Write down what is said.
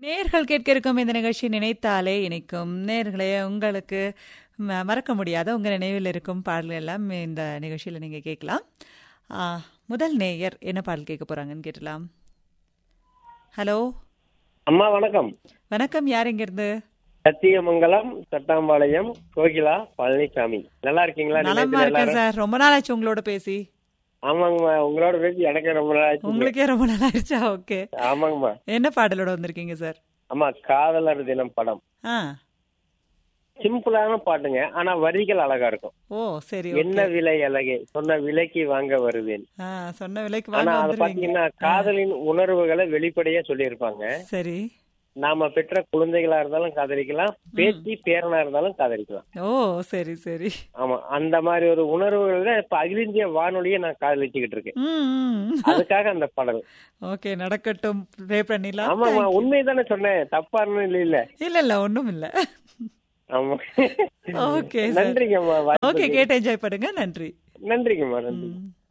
நேர்கள் கேட்க இருக்கும் இந்த நிகழ்ச்சி நினைத்தாலே இணைக்கும் நேர்களே உங்களுக்கு ம- மறக்க முடியாத உங்கள் நினைவில் இருக்கும் பாடல்கள் எல்லாம் இந்த நிகழ்ச்சியில் நீங்கள் கேட்கலாம் ஆ, முதல் நேயர் என்ன பாடல் கேட்க போகிறாங்கன்னு கேட்டலாம் ஹலோ அம்மா வணக்கம் வணக்கம் யார் இங்கிருந்து சத்தியமங்கலம் சட்டாம்பாளையம் கோகிலா பழனிசாமி நல்லா இருக்கீங்களா நலமா நிலையத்துல இருக்கேன் எல்லாரும்? சார் ரொம்ப நாள் ஆச்சு உங்களோட பேசி ஆமாங்கம்மா உங்களோட பேசி எனக்கு ரொம்ப நாள் ஆச்சு உங்களுக்கே ரொம்ப நாள் ஆயிடுச்சா ஓகே ஆமாங்கம்மா என்ன பாடலோட வந்திருக்கீங்க சார் அம்மா காதலர் தினம் படம் ஆ சிம்பிளான பாட்டுங்க ஆனா வரிகள் அழகா இருக்கும் ஓ சரி என்ன ஓகே விலை அழகே சொன்ன விலைக்கு வாங்க வருவேன் ஆ சொன்ன விலைக்கு ஆனா வாங்க அது வந்துருவீங்க பாத்தீங்கன்னா காதலின் உணர்வுகளை வெளிப்படையா சொல்லியிருப்பாங்க சரி நாம பெற்ற குழந்தைகளா இருந்தாலும் காதலிக்கலாம் பேத்தி பேரனா இருந்தாலும் காதலிக்கலாம் ஓ சரி சரி ஆமா அந்த மாதிரி ஒரு உணர்வுகள்ல இப்ப அகில இந்திய வானொலியை நான் காதலிச்சுக்கிட்டு இருக்கேன் ம், ம். அதுக்காக அந்த பாடல் ஓகே நடக்கட்டும் ப்ரே பண்ணிடலாம் ஆமாமா உண்மைதானே சொன்னேன் தப்பா இல்ல இல்ல இல்ல இல்ல ஒண்ணும் இல்ல ஆமா ஓகே சார் நன்றிங்கம்மா ஓகே வாய்ப்புக்கு. கேட்டு என்ஜாய் பண்ணுங்க நன்றி நன்றிங்கம்மா நன்றி ம்.